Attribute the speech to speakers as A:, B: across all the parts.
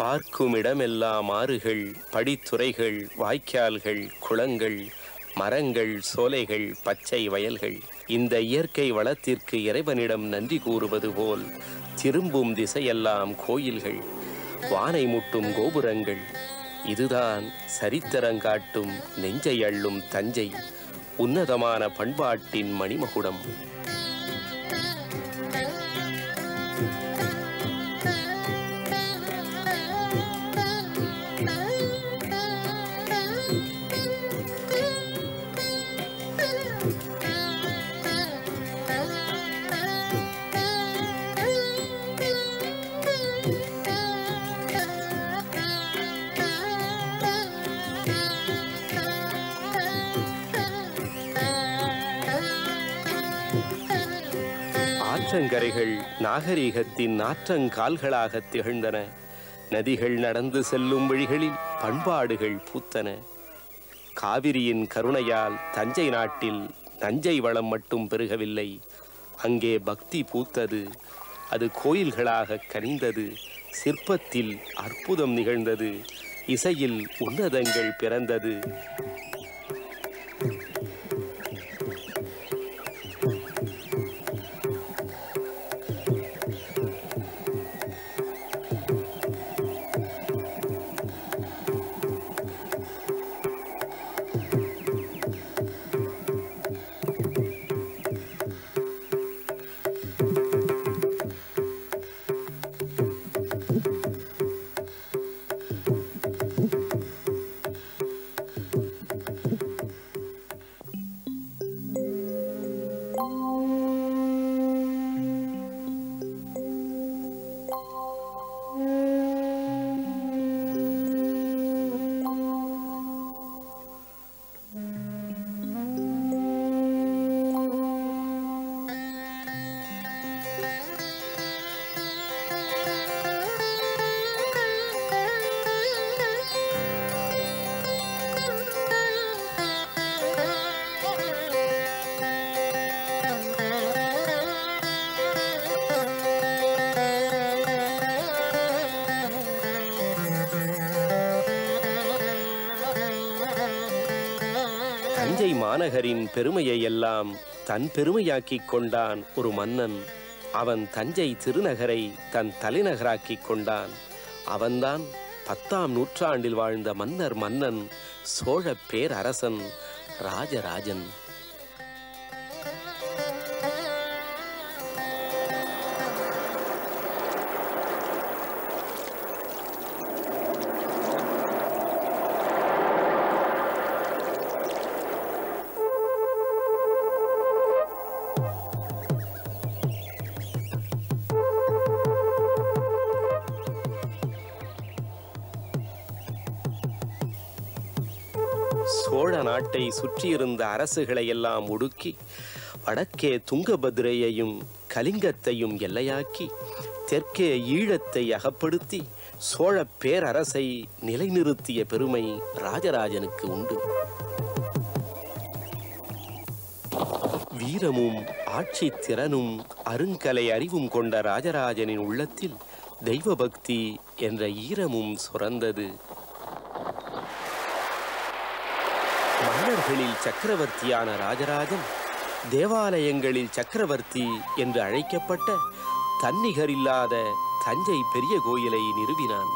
A: பார்க்கும் இடமெல்லாம் ஆறுகள் படித்துறைகள் வாய்க்கால்கள் குளங்கள் மரங்கள் சோலைகள் பச்சை வயல்கள் இந்த இயற்கை வளத்திற்கு இறைவனிடம் நன்றி கூறுவது போல் திரும்பும் திசையெல்லாம் கோயில்கள் வானை முட்டும் கோபுரங்கள் இதுதான் சரித்திரங்காட்டும் நெஞ்சை அள்ளும் தஞ்சை உன்னதமான பண்பாட்டின் மணிமகுடம் ஆற்றங்கரைகள் நாகரீகத்தின் நாற்றங்கால்களாக திகழ்ந்தன நதிகள் நடந்து செல்லும் வழிகளில் பண்பாடுகள் பூத்தன காவிரியின் கருணையால் தஞ்சை நாட்டில் நஞ்சை வளம் மட்டும் பெருகவில்லை அங்கே பக்தி பூத்தது அது கோயில்களாக கனிந்தது சிற்பத்தில் அற்புதம் நிகழ்ந்தது இசையில் உன்னதங்கள் பிறந்தது தஞ்சை மாநகரின் பெருமையை எல்லாம் தன் பெருமையாக்கிக் கொண்டான் ஒரு மன்னன் அவன் தஞ்சை திருநகரை தன் தலைநகராக்கிக் கொண்டான் அவன்தான் பத்தாம் நூற்றாண்டில் வாழ்ந்த மன்னர் மன்னன் சோழ பேரரசன் ராஜராஜன் சோழ நாட்டை சுற்றியிருந்த அரசுகளை எல்லாம் ஒடுக்கி வடக்கே துங்கபத்ரையையும் கலிங்கத்தையும் எல்லையாக்கி தெற்கே ஈழத்தை அகப்படுத்தி சோழ பேரரசை நிலைநிறுத்திய பெருமை ராஜராஜனுக்கு உண்டு வீரமும் ஆட்சி திறனும் அருங்கலை அறிவும் கொண்ட ராஜராஜனின் உள்ளத்தில் தெய்வ பக்தி என்ற ஈரமும் சுரந்தது மன்னர்களில் சக்கரவர்த்தியான ராஜராஜன் தேவாலயங்களில் சக்கரவர்த்தி என்று அழைக்கப்பட்ட தன்னிகரில்லாத தஞ்சை பெரிய கோயிலை நிறுவினான்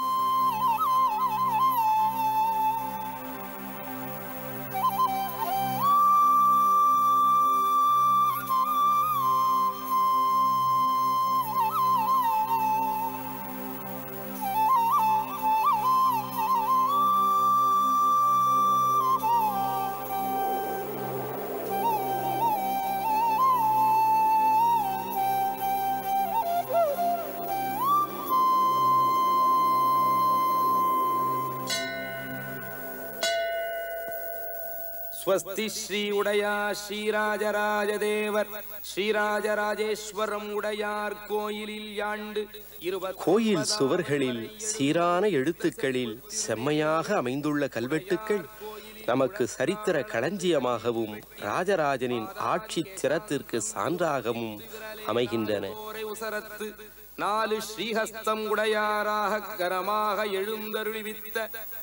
B: ஸ்வஸ்தி ஸ்ரீ உடையார் ஸ்ரீராஜராஜதேவர் ஸ்ரீராஜராஜேஸ்வரம் உடையார் கோயிலில் யாண்டு இருபத்தி
A: கோயில் சுவர்களில் சீரான எழுத்துக்களில் செம்மையாக அமைந்துள்ள கல்வெட்டுக்கள் நமக்கு சரித்திர களஞ்சியமாகவும் ராஜராஜனின் ஆட்சி திறத்திற்கு சான்றாகவும் அமைகின்றன
B: ஓரை உசரத்து நாலு ஸ்ரீஹஸ்தம் உடையாராக கரமாக எழுந்தருளிவித்த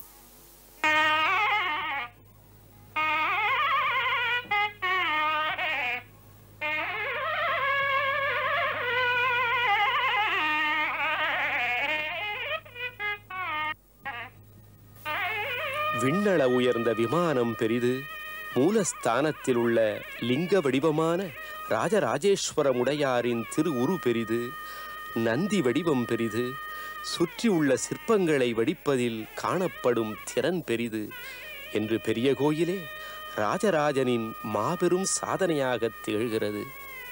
A: விண்ணள உயர்ந்த விமானம் பெரிது மூலஸ்தானத்தில் உள்ள லிங்க வடிவமான ராஜராஜேஸ்வரமுடையாரின் திரு உரு பெரிது நந்தி வடிவம் பெரிது சுற்றியுள்ள சிற்பங்களை வடிப்பதில் காணப்படும் திறன் பெரிது என்று பெரிய கோயிலே ராஜராஜனின் மாபெரும் சாதனையாக திகழ்கிறது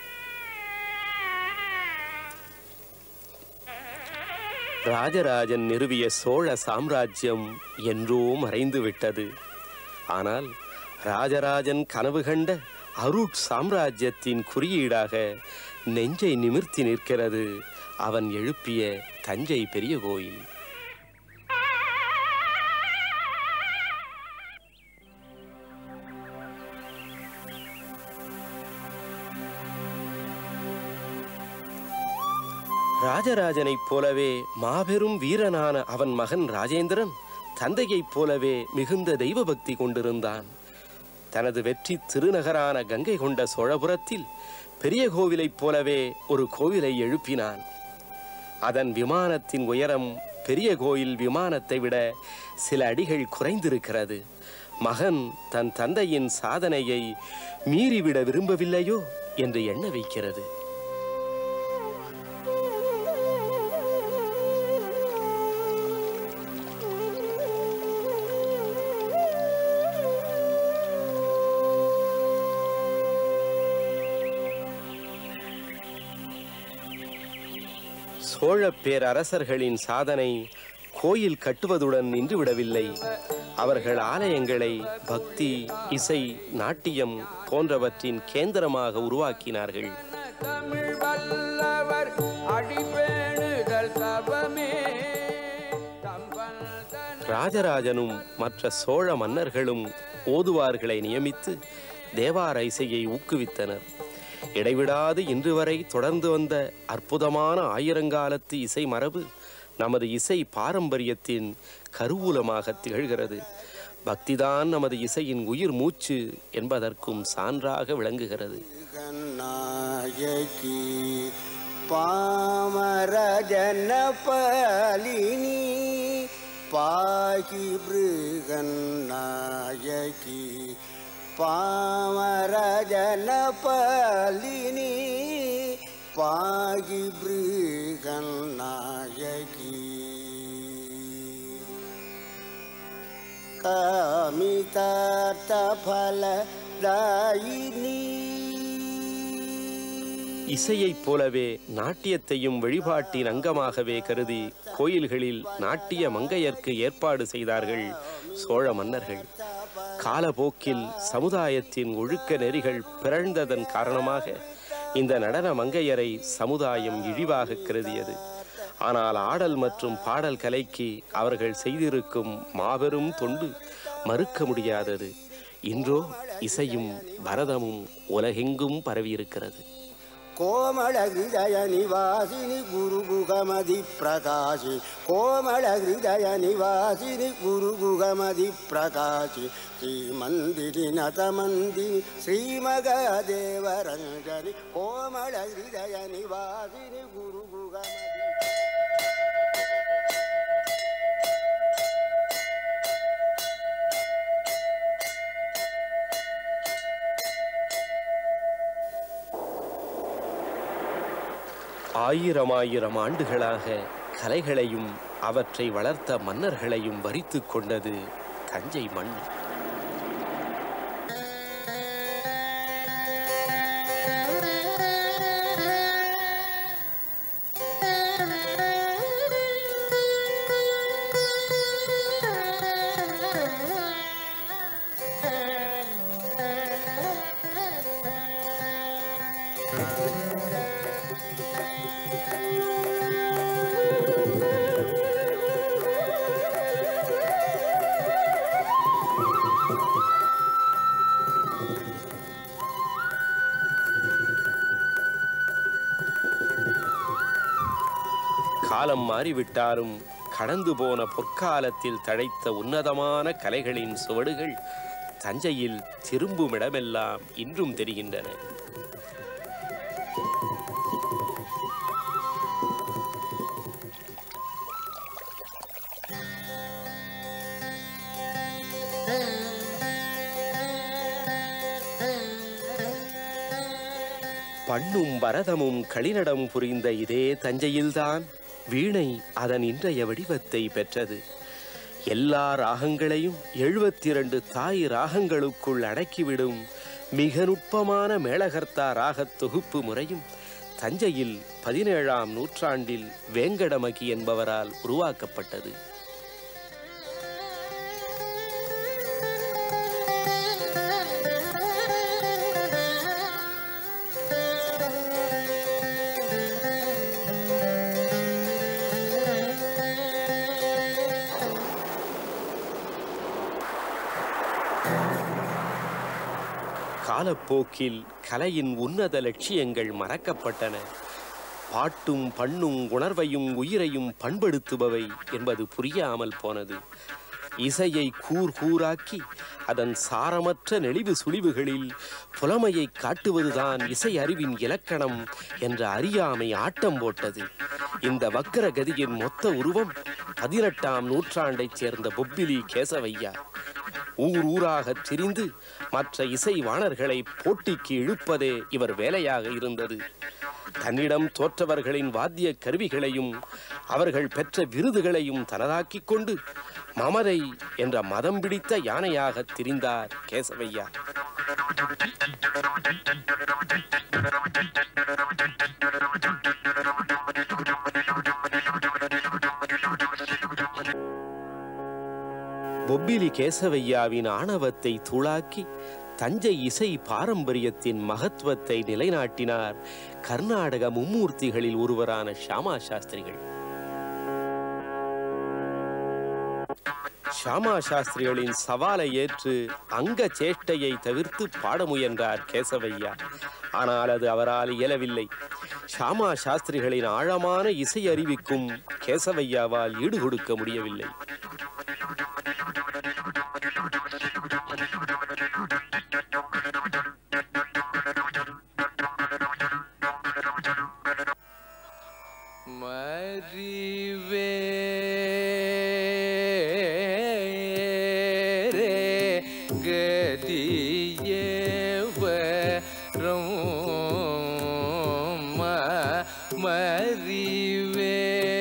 A: ராஜராஜன் நிறுவிய சோழ சாம்ராஜ்யம் என்றோ மறைந்து விட்டது ஆனால் ராஜராஜன் கனவு கண்ட அருட் சாம்ராஜ்யத்தின் குறியீடாக நெஞ்சை நிமிர்த்தி நிற்கிறது அவன் எழுப்பிய தஞ்சை பெரிய கோயில் ராஜராஜனைப் போலவே மாபெரும் வீரனான அவன் மகன் ராஜேந்திரன் தந்தையைப் போலவே மிகுந்த தெய்வ பக்தி கொண்டிருந்தான் தனது வெற்றி திருநகரான கங்கை கொண்ட சோழபுரத்தில் பெரிய கோவிலைப் போலவே ஒரு கோவிலை எழுப்பினான் அதன் விமானத்தின் உயரம் பெரிய கோயில் விமானத்தை விட சில அடிகள் குறைந்திருக்கிறது மகன் தன் தந்தையின் சாதனையை மீறிவிட விரும்பவில்லையோ என்று எண்ண வைக்கிறது சோழ பேரரசர்களின் சாதனை கோயில் கட்டுவதுடன் நின்றுவிடவில்லை அவர்கள் ஆலயங்களை பக்தி இசை நாட்டியம் போன்றவற்றின் கேந்திரமாக உருவாக்கினார்கள்
C: தமிழ் வல்லவர் அடிபேணுதல் தவமே தம்பல் தன்
A: ராஜராஜனும் மற்ற சோழ மன்னர்களும் ஓதுவார்களை நியமித்து தேவார இசையை ஊக்குவித்தனர் இடைவிடாது இன்று வரை தொடர்ந்து வந்த அற்புதமான ஆயிரங்காலத்து இசை மரபு நமது இசை பாரம்பரியத்தின் கருவூலமாக திகழ்கிறது பக்திதான் நமது இசையின் உயிர் மூச்சு என்பதற்கும் சான்றாக விளங்குகிறது
D: நாயகி பாமரஜனபலினி பாகி நாயகி பாமரஜனபலினி பாகி நாயகி காமிதார்த்தபலதாயினி
A: இசையைப் போலவே நாட்டியத்தையும் வழிபாட்டின் அங்கமாகவே கருதி கோயில்களில் நாட்டிய மங்கையர்க்கு ஏற்பாடு செய்தார்கள் சோழ மன்னர்கள் காலப்போக்கில் சமுதாயத்தின் ஒழுக்க நெறிகள் பிறழ்ந்ததன் காரணமாக இந்த நடன மங்கையரை சமுதாயம் இழிவாக கருதியது ஆனால் ஆடல் மற்றும் பாடல் கலைக்கு அவர்கள் செய்திருக்கும் மாபெரும் தொண்டு மறுக்க முடியாதது இன்றோ இசையும் பரதமும் உலகெங்கும் பரவியிருக்கிறது
D: கோமள ஹிருதய நிவாசினி குரு குகமதி பிரகாசி கோமள ஹிருதய நிவாசினி குரு குகமதி பிரகாசி ஸ்ரீமந்திரி நதமந்திரி ஸ்ரீமகதேவரஞ்சனி கோமள ஹிருதய நிவாசினி குரு குகமதி
A: ஆயிரம் ஆயிரம் ஆண்டுகளாக கலைகளையும் அவற்றை வளர்த்த மன்னர்களையும் வரித்துக் கொண்டது தஞ்சை மண் காலம் மாறிவிட்டாலும் கடந்து போன பொற்காலத்தில் தழைத்த உன்னதமான கலைகளின் சுவடுகள் தஞ்சையில் திரும்பும் இடமெல்லாம் இன்றும் தெரிகின்றன பண்ணும் பரதமும் களிநடம் புரிந்த இதே தஞ்சையில்தான் வீணை அதன் இன்றைய வடிவத்தை பெற்றது எல்லா ராகங்களையும் எழுபத்தி இரண்டு தாய் ராகங்களுக்குள் அடக்கிவிடும் மிக நுட்பமான மேளகர்த்தா ராகத் தொகுப்பு முறையும் தஞ்சையில் பதினேழாம் நூற்றாண்டில் வேங்கடமகி என்பவரால் உருவாக்கப்பட்டது காலப்போக்கில் கலையின் உன்னத லட்சியங்கள் மறக்கப்பட்டன பாட்டும் பண்ணும் உணர்வையும் உயிரையும் பண்படுத்துபவை என்பது புரியாமல் போனது இசையை கூர் கூராக்கி அதன் சாரமற்ற நெளிவு சுழிவுகளில் புலமையை காட்டுவதுதான் இசை அறிவின் இலக்கணம் என்ற அறியாமை ஆட்டம் போட்டது இந்த வக்கர கதியின் மொத்த உருவம் பதினெட்டாம் நூற்றாண்டைச் சேர்ந்த பொப்பிலி கேசவையா ஊர் ஊராகத் திரிந்து மற்ற இசை வாணர்களை போட்டிக்கு இழுப்பதே இவர் வேலையாக இருந்தது தன்னிடம் தோற்றவர்களின் வாத்திய கருவிகளையும் அவர்கள் பெற்ற விருதுகளையும் தனதாக்கிக் கொண்டு மமதை என்ற மதம் பிடித்த யானையாக திரிந்தார் கேசவையா பொப்பிலி கேசவையாவின் ஆணவத்தை துளாக்கி தஞ்சை இசை பாரம்பரியத்தின் மகத்துவத்தை நிலைநாட்டினார் கர்நாடக மும்மூர்த்திகளில் ஒருவரான ஷாமா சாஸ்திரிகள் ஷாமா சாஸ்திரிகளின் சவாலை ஏற்று அங்க சேஷ்டையை தவிர்த்து பாட முயன்றார் கேசவையா ஆனால் அது அவரால் இயலவில்லை ஷாமா சாஸ்திரிகளின் ஆழமான இசை அறிவிக்கும் கேசவையாவால் ஈடுகொடுக்க முடியவில்லை
C: மறிவே கதியே வரும் மறிவே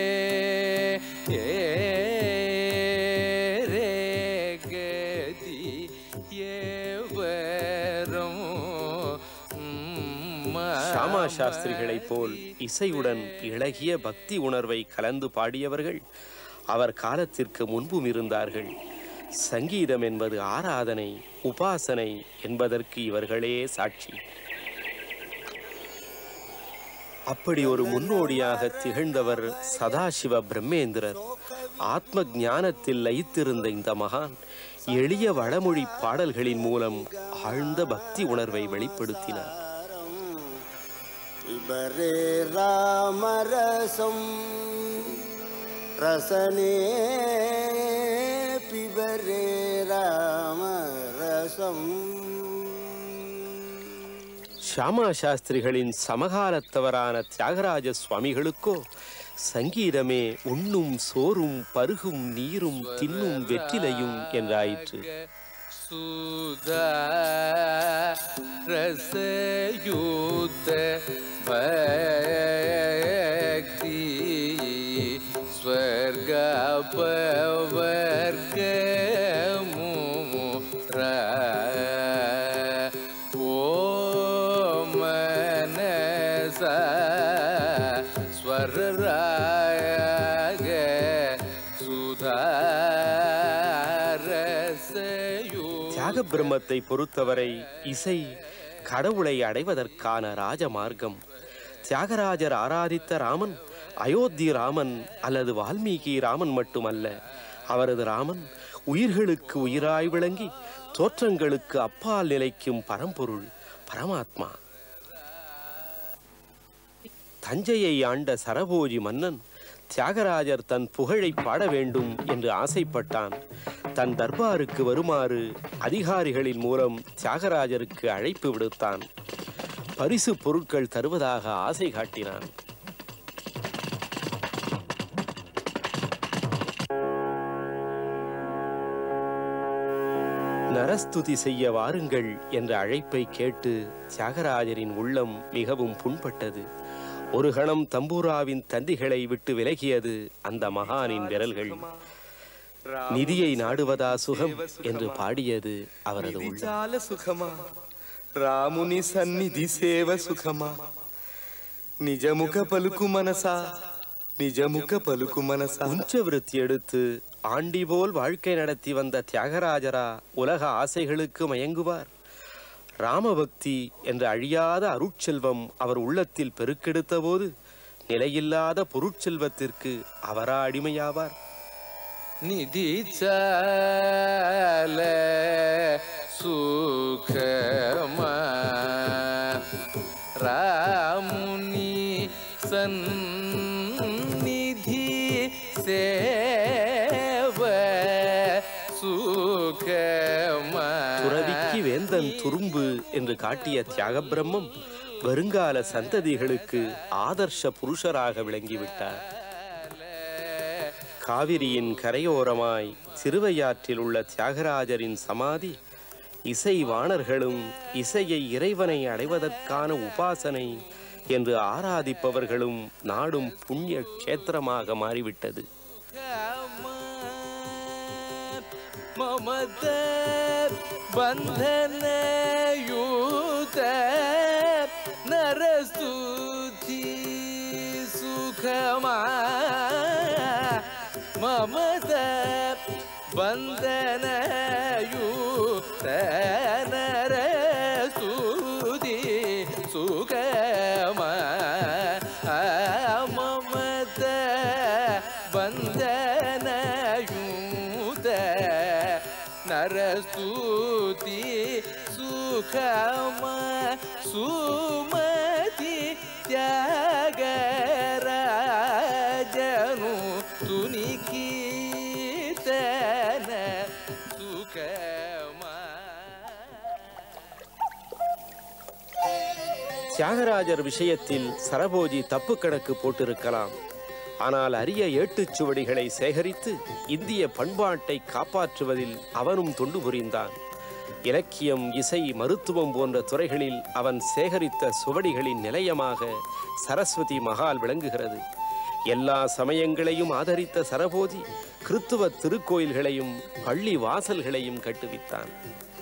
C: கதியே வரும்
A: ஷாமா சாஸ்திரிகளைப் போல் இசையுடன் இளகிய பக்தி உணர்வை கலந்து பாடியவர்கள் அவர் காலத்திற்கு முன்பும் இருந்தார்கள் சங்கீதம் என்பது ஆராதனை உபாசனை என்பதற்கு இவர்களே சாட்சி அப்படி ஒரு முன்னோடியாக திகழ்ந்தவர் சதாசிவ பிரம்மேந்திரர் ஆத்ம ஞானத்தில் லயித்திருந்த இந்த மகான் எளிய வடமொழி பாடல்களின் மூலம் ஆழ்ந்த பக்தி உணர்வை வெளிப்படுத்தினார்
D: பிபரே ராமரசம் ரசனே பிபரே ராமரசம்
A: ஷாமா சாஸ்திரிகளின் சமகாலத்தவரான தியாகராஜ சுவாமிகளுக்கோ சங்கீதமே உண்ணும் சோறும் பருகும் நீரும் தின்னும் வெற்றிலையும் என்றாயிற்று
C: சுதா ரசயூத பக்தி ஸ்வர்க பவர்க ஓ மனச ஸ்வரராக சுதாரசயூ
A: தியாக பிரம்மத்தை பொறுத்தவரை இசை கடவுளை அடைவதற்கான ராஜமார்க்கம் தியாகராஜர் ஆராதித்த ராமன் அயோத்தி ராமன் அல்லது வால்மீகி ராமன் மட்டுமல்ல அவரது ராமன் உயிர்களுக்கு உயிராய் விளங்கி தோற்றங்களுக்கு அப்பால் நிலைக்கும் பரம்பொருள் பரமாத்மா தஞ்சையை ஆண்ட சரபோஜி மன்னன் தியாகராஜர் தன் புகழை பாட வேண்டும் என்று ஆசைப்பட்டான் தன் தர்பாருக்கு வருமாறு அதிகாரிகளின் மூலம் தியாகராஜருக்கு அழைப்பு விடுத்தான் பரிசு பொருட்கள் தருவதாக ஆசை காட்டினான் நரஸ்துதி செய்ய வாருங்கள் என்ற அழைப்பை கேட்டு தியாகராஜரின் உள்ளம் மிகவும் புண்பட்டது ஒரு கணம் தம்பூராவின் தந்திகளை விட்டு விலகியது அந்த மகானின் விரல்கள் நிதியை நாடுவதா சுகம் என்று பாடியது அவரது உள்ளம்
B: చాలా సుఖమా రాముని సన్నిధి సేవ సుఖమా నిజముఖ పలుకు మనసా నిజముఖ పలుకు మనసా
A: உஞ்சவிருத்தி எடுத்து ஆண்டி போல் வாழ்க்கை நடத்தி வந்த தியாகராஜரா உலக ஆசைகளுக்கு மயங்குவார் ராமபக்தி என்ற அழியாத அருட்செல்வம் அவர் உள்ளத்தில் பெருக்கெடுத்த போது நிலையில்லாத பொருட்செல்வத்திற்கு அவரா அடிமையாவார்
C: நிதி சால சுகமா ராமுனி சந்நிதி சேவ சுகமா
A: துறவிக்கு வேந்தன் துரும்பு என்று காட்டிய தியாக பிரம்மம் வருங்கால சந்ததிகளுக்கு ஆதர்ஷ புருஷராக விளங்கிவிட்டார் காவிரியின் கரையோரமாய் சிறுவையாற்றில் உள்ள தியாகராஜரின் சமாதி இசை வாணர்களும் இசையை இறைவனை அடைவதற்கான உபாசனை என்று ஆராதிப்பவர்களும் நாடும் புண்ணிய க்ஷேத்திரமாக மாறிவிட்டது
C: மமத பந்தன யூத நரஸ்துதி சுகமா மமத பந்தன யூத நரஸ்துதி சுகமா மமத பந்தனயூத நரஸ்துதி சுகம சுமதி தியாகராஜனு துணிக்கீதன சுகமா
A: தியாகராஜர் விஷயத்தில் சரபோஜி தப்பு கணக்கு போட்டிருக்கலாம் ஆனால் அரிய ஏட்டுச் சுவடிகளை சேகரித்து இந்திய பண்பாட்டை காப்பாற்றுவதில் அவனும் தொண்டு புரிந்தான் இலக்கியம் இசை மருத்துவம் போன்ற துறைகளில் அவன் சேகரித்த சுவடிகளின் நிலையமாக சரஸ்வதி மகால் விளங்குகிறது எல்லா சமயங்களையும் ஆதரித்த சரபோஜி கிறித்துவ திருக்கோயில்களையும் பள்ளி வாசல்களையும் கட்டுவித்தான்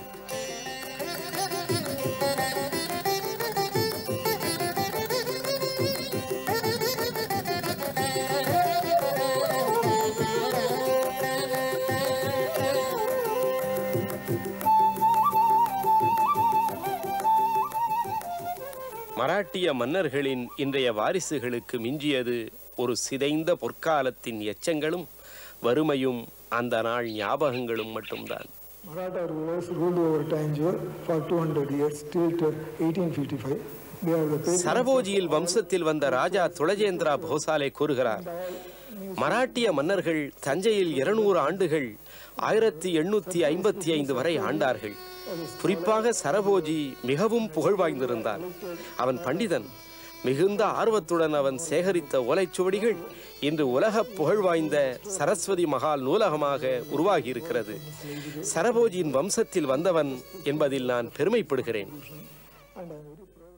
A: மராட்டிய மன்னர்களின் இன்றைய வாரிசுகளுக்கு மிஞ்சியது ஒரு சிதைந்த பொற்காலத்தின் எச்சங்களும் வறுமையும் அந்த நாள் ஞாபகங்களும் மட்டும்தான்
E: Maratha rulers ruled over Tanjore for 200 years till to 1855. They are the patrons
A: சரபோஜியில் வம்சத்தில் வந்த ராஜா துளஜேந்திரா போசாலே கூறுகிறார் மராட்டிய மன்னர்கள் தஞ்சையில் இருநூறு ஆண்டுகள் ஆயிரத்தி எண்ணூத்தி ஐம்பத்தி ஐந்து வரை ஆண்டார்கள் குறிப்பாக சரபோஜி மிகவும் புகழ் வாய்ந்திருந்தான் அவன் பண்டிதன் மிகுந்த ஆர்வத்துடன் அவன் சேகரித்த ஓலைச்சுவடிகள் இன்று உலக புகழ் வாய்ந்த சரஸ்வதி மகால் நூலகமாக உருவாகி இருக்கிறது சரபோஜியின் வம்சத்தில் வந்தவன் என்பதில் நான் பெருமைப்படுகிறேன்
E: and I am very proud.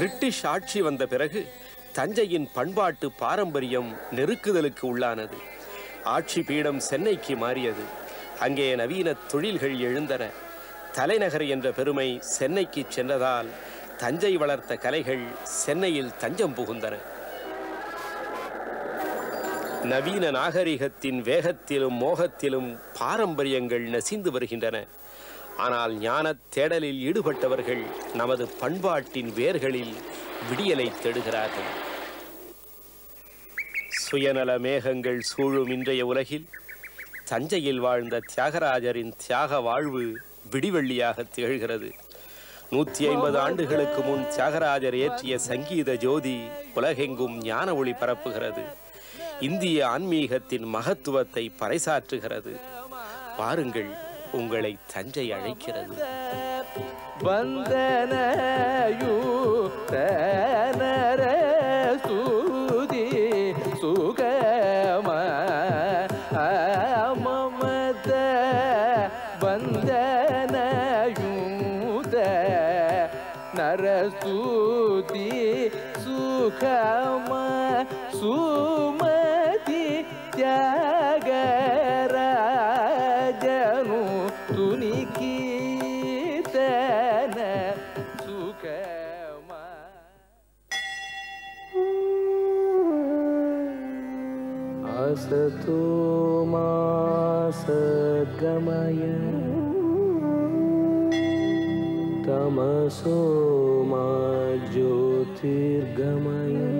A: British ஆட்சி வந்த பிறகு தஞ்சையின் பண்பாட்டு பாரம்பரியம் நெருக்குதலுக்கு உள்ளானது ஆட்சி பீடம் சென்னைக்கு மாறியது அங்கே நவீன தொழில்கள் எழுந்தன தலைநகர் என்ற பெருமை சென்னைக்கு சென்றதால் தஞ்சை வளர்த்த கலைகள் சென்னையில் தஞ்சம் புகுந்தன நவீன நாகரிகத்தின் வேகத்திலும் மோகத்திலும் பாரம்பரியங்கள் நசிந்து வருகின்றன ஆனால் ஞானத் தேடலில் ஈடுபட்டவர்கள் நமது பண்பாட்டின் வேர்களில் விடியலை தேடுகிறார்கள் சுயநல மேகங்கள் சூழும் இன்றைய உலகில் தஞ்சையில் வாழ்ந்த தியாகராஜரின் தியாக வாழ்வு விடிவெள்ளியாக திகழ்கிறது நூற்றி ஐம்பது ஆண்டுகளுக்கு முன் தியாகராஜர் ஏற்றிய சங்கீத ஜோதி உலகெங்கும் ஞான ஒளி பரப்புகிறது இந்திய ஆன்மீகத்தின் மகத்துவத்தை பறைசாற்றுகிறது பாருங்கள் உங்களை தஞ்சை அழைக்கிறது
C: ವಂದನಯುತನರ ಸ್ತುತಿ ಸುಗಮ ಮಮದ ವಂದನಯುತ ನರಸ್ತುತಿ ಸುಖಮ ಸುಮತಿ ತ್ಯಾಗರಾಜನು ತುನಿಕೀತನ ಸುಖಮ
F: असतो मा सद्गमय तमसो मा ज्योतिर्गमय